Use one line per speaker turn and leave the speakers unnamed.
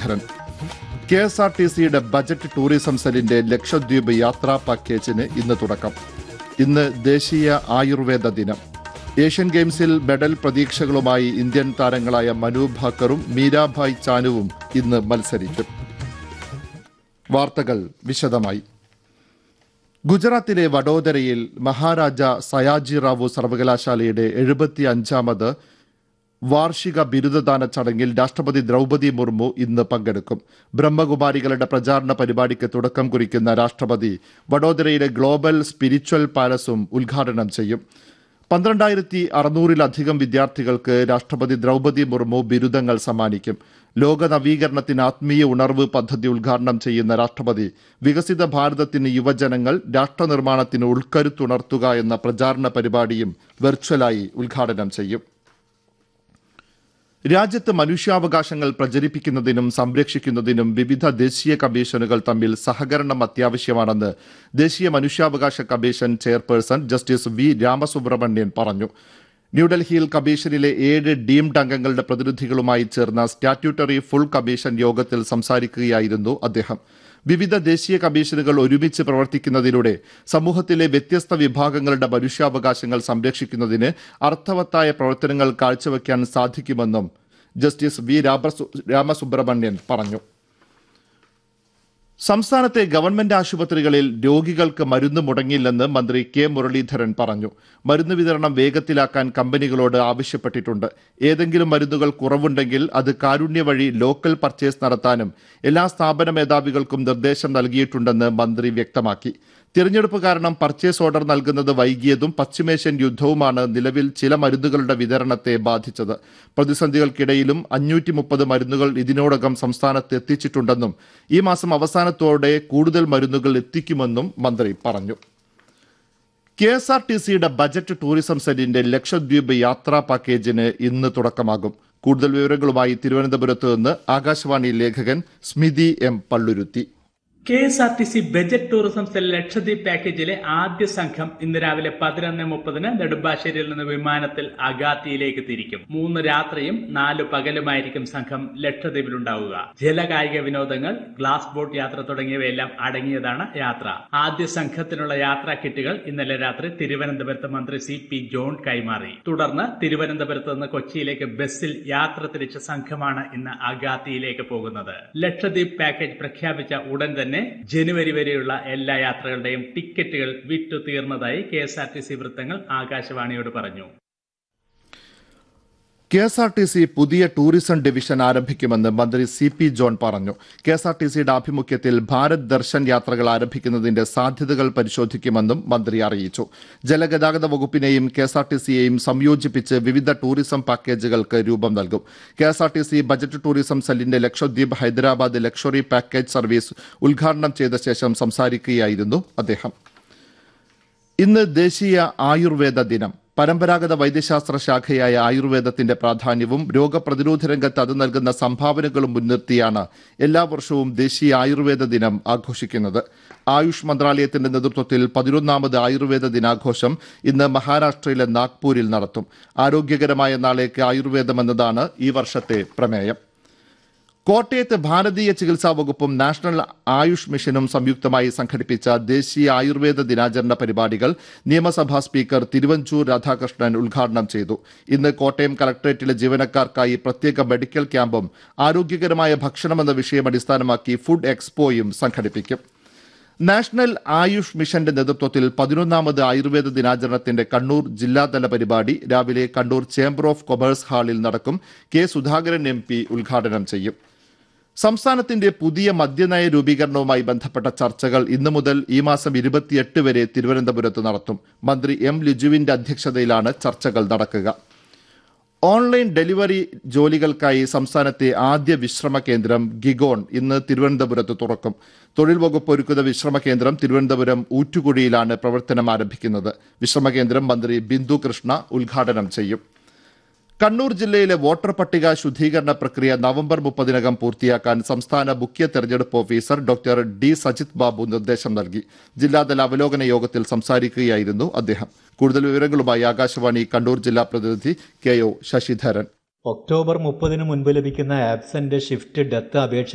Muraleedharan K S R T സിയുടെ budget tourism സെല്ലിന്റെ ലക്ഷദ്വീപ് യാത്രാ പാക്കേജിന് ഇന്ന് തുടക്കം ഇന്ന് ദേശീയ ആയുർവേദ ദിനം ഏഷ്യൻ ഗെയിംസിൽ മെഡൽ പ്രതീക്ഷകളുമായി ഇന്ത്യൻ താരങ്ങളായ മനു ഭാക്കറും മീരാഭായ് ചാനുവും ഇന്ന് മത്സരിക്കും വാർത്തകൾ വിശദമായി ഗുജറാത്തിലെ വഡോദരയിൽ മഹാരാജ സയാജി റാവു സർവകലാശാലയുടെ എഴുപത്തി അഞ്ചാമത് വാർഷിക ബിരുദദാന ചടങ്ങിൽ രാഷ്ട്രപതി ദ്രൗപദി മുർമു ഇന്ന് പങ്കെടുക്കും ബ്രഹ്മകുമാരികളുടെ പ്രചാരണ പരിപാടിക്ക് തുടക്കം കുറിക്കുന്ന രാഷ്ട്രപതി വഡോദരയിലെ ഗ്ലോബൽ സ്പിരിച്വൽ പാലസും ഉദ്ഘാടനം ചെയ്യും പന്ത്രണ്ടായിരത്തി അറുന്നൂറിലധികം വിദ്യാർത്ഥികൾക്ക് രാഷ്ട്രപതി ദ്രൗപദി മുർമു ബിരുദങ്ങൾ സമ്മാനിക്കും ലോക നവീകരണത്തിന് ആത്മീയ ഉണർവ് പദ്ധതി ഉദ്ഘാടനം ചെയ്യുന്ന രാഷ്ട്രപതി വികസിത ഭാരതത്തിന് യുവജനങ്ങൾ രാഷ്ട്രനിർമ്മാണത്തിന് ഉൾക്കരുത്തുണർത്തുക എന്ന പ്രചാരണ പരിപാടിയും വെർച്വലായി ഉദ്ഘാടനം ചെയ്യും രാജ്യത്ത് മനുഷ്യാവകാശങ്ങൾ പ്രചരിപ്പിക്കുന്നതിനും സംരക്ഷിക്കുന്നതിനും വിവിധ ദേശീയ കമ്മീഷനുകൾ തമ്മിൽ സഹകരണം അത്യാവശ്യമാണെന്ന് ദേശീയ മനുഷ്യാവകാശ commission chairperson justice V Ramasubramanian പറഞ്ഞു ന്യൂഡൽഹിയിൽ കമ്മീഷനിലെ ഏഴ് ഡീംഡ് അംഗങ്ങളുടെ പ്രതിനിധികളുമായി ചേർന്ന സ്റ്റാറ്റ്യൂട്ടറി ഫുൾ കമ്മീഷൻ യോഗത്തിൽ സംസാരിക്കുകയായിരുന്നു അദ്ദേഹം വിവിധ ദേശീയ കമ്മീഷനുകൾ ഒരുമിച്ച് പ്രവർത്തിക്കുന്നതിലൂടെ സമൂഹത്തിലെ വ്യത്യസ്ത വിഭാഗങ്ങളുടെ മനുഷ്യാവകാശങ്ങൾ സംരക്ഷിക്കുന്നതിന് അർത്ഥവത്തായ പ്രവർത്തനങ്ങൾ കാഴ്ചവെക്കാൻ സാധിക്കുമെന്നും ജസ്റ്റിസ് വി രാമസു- രാമസുബ്രഹ്മണ്യൻ പറഞ്ഞു സംസ്ഥാനത്തെ ഗവൺമെന്റ് ആശുപത്രികളിൽ രോഗികൾക്ക് മരുന്ന് മുടങ്ങില്ലെന്ന് മന്ത്രി കെ മുരളീധരൻ പറഞ്ഞു മരുന്ന് വിതരണം വേഗത്തിലാക്കാൻ കമ്പനികളോട് ആവശ്യപ്പെട്ടിട്ടുണ്ട് ഏതെങ്കിലും മരുന്നുകൾ കുറവുണ്ടെങ്കിൽ അത് കാരുണ്യ വഴി ലോക്കൽ പർച്ചേസ് നടത്താനും എല്ലാ സ്ഥാപന മേധാവികൾക്കും നിർദ്ദേശം നൽകിയിട്ടുണ്ടെന്ന് മന്ത്രി വ്യക്തമാക്കി തിരഞ്ഞെടുപ്പ് കാരണം പർച്ചേസ് ഓർഡർ നൽകുന്നത് വൈകിയതും പശ്ചിമേഷ്യൻ യുദ്ധവുമാണ് നിലവിൽ ചില മരുന്നുകളുടെ വിതരണത്തെ ബാധിച്ചത് പ്രതിസന്ധികൾക്കിടയിലും അഞ്ഞൂറ്റി മുപ്പത് മരുന്നുകൾ ഇതിനോടകം സംസ്ഥാനത്ത് എത്തിച്ചിട്ടുണ്ടെന്നും ഈ മാസം അവസാനത്തോടെ കൂടുതൽ മരുന്നുകൾ എത്തിക്കുമെന്നും മന്ത്രി പറഞ്ഞു കെ എസ് ആർ ടി സിയുടെ ബജറ്റ് ടൂറിസം സെല്ലിന്റെ ലക്ഷദ്വീപ് യാത്രാ പാക്കേജിന് ഇന്ന് തുടക്കമാകും കൂടുതൽ വിവരങ്ങളുമായി തിരുവനന്തപുരത്ത് നിന്ന് ആകാശവാണി ലേഖകൻ Smithi M Palluruthy
K S R T C budget tourism cell Lakshadweep പാക്കേജിലെ ആദ്യ സംഘം ഇന്ന് രാവിലെ പതിനൊന്ന് മുപ്പതിന് നെടുമ്പാശ്ശേരിയിൽ നിന്ന് വിമാനത്തിൽ അഗാത്തിയിലേക്ക് തിരിക്കും മൂന്ന് രാത്രിയും നാല് പകലുമായിരിക്കും സംഘം ലക്ഷദ്വീപിലുണ്ടാവുക ജലകായിക വിനോദങ്ങൾ ഗ്ലാസ് ബോട്ട് യാത്ര തുടങ്ങിയവയെല്ലാം അടങ്ങിയതാണ് യാത്ര ആദ്യ സംഘത്തിനുള്ള യാത്രാ കിറ്റുകൾ ഇന്നലെ രാത്രി തിരുവനന്തപുരത്ത് മന്ത്രി സി പി ജോൺ കൈമാറി തുടർന്ന് തിരുവനന്തപുരത്ത് നിന്ന് കൊച്ചിയിലേക്ക് ബസ്സിൽ യാത്ര തിരിച്ച സംഘമാണ് ഇന്ന് അഗാത്തിയിലേക്ക് പോകുന്നത് ലക്ഷദ്വീപ് പാക്കേജ് പ്രഖ്യാപിച്ച ഉടൻ തന്നെ ജനുവരി വരെയുള്ള എല്ലാ യാത്രകളുടെയും ടിക്കറ്റുകൾ വിറ്റു തീർന്നതായി K S R T C വൃത്തങ്ങൾ ആകാശവാണിയോട് പറഞ്ഞു
K S R T C പുതിയ ടൂറിസം ഡിവിഷൻ ആരംഭിക്കുമെന്ന് മന്ത്രി സി പി ജോൺ പറഞ്ഞു കെ എസ് ആർ ടി സിയുടെ ആഭിമുഖ്യത്തിൽ ഭാരത് ദർശൻ യാത്രകൾ ആരംഭിക്കുന്നതിന്റെ സാധ്യതകൾ പരിശോധിക്കുമെന്നും മന്ത്രി അറിയിച്ചു ജലഗതാഗത വകുപ്പിനെയും കെ എസ് ആർ ടി സിയെയും സംയോജിപ്പിച്ച് വിവിധ ടൂറിസം പാക്കേജുകൾക്ക് രൂപം നൽകും K S R T C budget tourism സെല്ലിന്റെ Lakshadweep Hyderabad luxury package service ഉദ്ഘാടനം ചെയ്ത ശേഷം സംസാരിക്കുകയായിരുന്നു അദ്ദേഹം ഇന്ന് ദേശീയ ആയുർവേദ ദിനം പരമ്പരാഗത വൈദ്യശാസ്ത്ര ശാഖയായ ആയുർവേദത്തിന്റെ പ്രാധാന്യവും രോഗപ്രതിരോധ രംഗത്ത് അത് നൽകുന്ന സംഭാവനകളും മുൻനിർത്തിയാണ് എല്ലാ വർഷവും ദേശീയ ആയുർവേദ ദിനം ആഘോഷിക്കുന്നത് ആയുഷ് മന്ത്രാലയത്തിന്റെ നേതൃത്വത്തിൽ പതിനൊന്നാമത് ആയുർവേദ ദിനാഘോഷം ഇന്ന് മഹാരാഷ്ട്രയിലെ നാഗ്പൂരിൽ നടത്തും ആരോഗ്യകരമായ നാളേക്ക് ആയുർവേദം എന്നതാണ് ഈ വർഷത്തെ പ്രമേയം കോട്ടയത്ത് ഭാരതീയ ചികിത്സാ വകുപ്പും നാഷണൽ ആയുഷ് മിഷനും സംയുക്തമായി സംഘടിപ്പിച്ച ദേശീയ ആയുർവേദ ദിനാചരണ പരിപാടികൾ നിയമസഭാ സ്പീക്കർ തിരുവഞ്ചൂർ രാധാകൃഷ്ണൻ ഉദ്ഘാടനം ചെയ്തു ഇന്ന് കോട്ടയം കളക്ടറേറ്റിലെ ജീവനക്കാർക്കായി പ്രത്യേക മെഡിക്കൽ ക്യാമ്പും ആരോഗ്യകരമായ ഭക്ഷണം എന്ന വിഷയം അടിസ്ഥാനമാക്കി ഫുഡ് എക്സ്പോയും സംഘടിപ്പിക്കും നാഷണൽ ആയുഷ് മിഷന്റെ നേതൃത്വത്തിൽ പതിനൊന്നാമത് ആയുർവേദ ദിനാചരണത്തിന്റെ കണ്ണൂർ ജില്ലാതല പരിപാടി രാവിലെ കണ്ണൂർ ചേംബർ ഓഫ് കൊമേഴ്സ് ഹാളിൽ നടക്കും കെ സുധാകരൻ എം പി ഉദ്ഘാടനം ചെയ്യും സംസ്ഥാനത്തിന്റെ പുതിയ മദ്യനയ രൂപീകരണവുമായി ബന്ധപ്പെട്ട ചർച്ചകൾ ഇന്നു മുതൽ ഈ മാസം ഇരുപത്തിയെട്ട് വരെ തിരുവനന്തപുരത്ത് നടത്തും മന്ത്രി എം ലിജുവിന്റെ അധ്യക്ഷതയിലാണ് ചർച്ചകൾ നടക്കുക ഓൺലൈൻ ഡെലിവറി ജോലികൾക്കായി സംസ്ഥാനത്തെ ആദ്യ വിശ്രമ കേന്ദ്രം ഗിഗോൺ ഇന്ന് തിരുവനന്തപുരത്ത് തുറക്കും തൊഴിൽ വകുപ്പ് ഒരുക്കുന്ന വിശ്രമ കേന്ദ്രം തിരുവനന്തപുരം ഊറ്റുകുഴിയിലാണ് പ്രവർത്തനം ആരംഭിക്കുന്നത് വിശ്രമ കേന്ദ്രം മന്ത്രി ബിന്ദു കൃഷ്ണ ഉദ്ഘാടനം ചെയ്യും കണ്ണൂർ ജില്ലയിലെ വോട്ടർ പട്ടിക ശുദ്ധീകരണ പ്രക്രിയ നവംബർ മുപ്പതിനകം പൂർത്തിയാക്കാൻ സംസ്ഥാന മുഖ്യ തെരഞ്ഞെടുപ്പ് officer doctor D Sajith Babu നിർദ്ദേശം നൽകി ജില്ലാതല അവലോകന യോഗത്തിൽ സംസാരിക്കുകയായിരുന്നു അദ്ദേഹം കൂടുതൽ വിവരങ്ങളുമായി ആകാശവാണി കണ്ണൂർ ജില്ലാ പ്രതിനിധി കെ ഒ ശശിധരൻ
ഒക്ടോബർ മുപ്പതിന് മുൻപ് ലഭിക്കുന്ന ആബ്സെന്റ് ഷിഫ്റ്റ് ഡെത്ത് അപേക്ഷ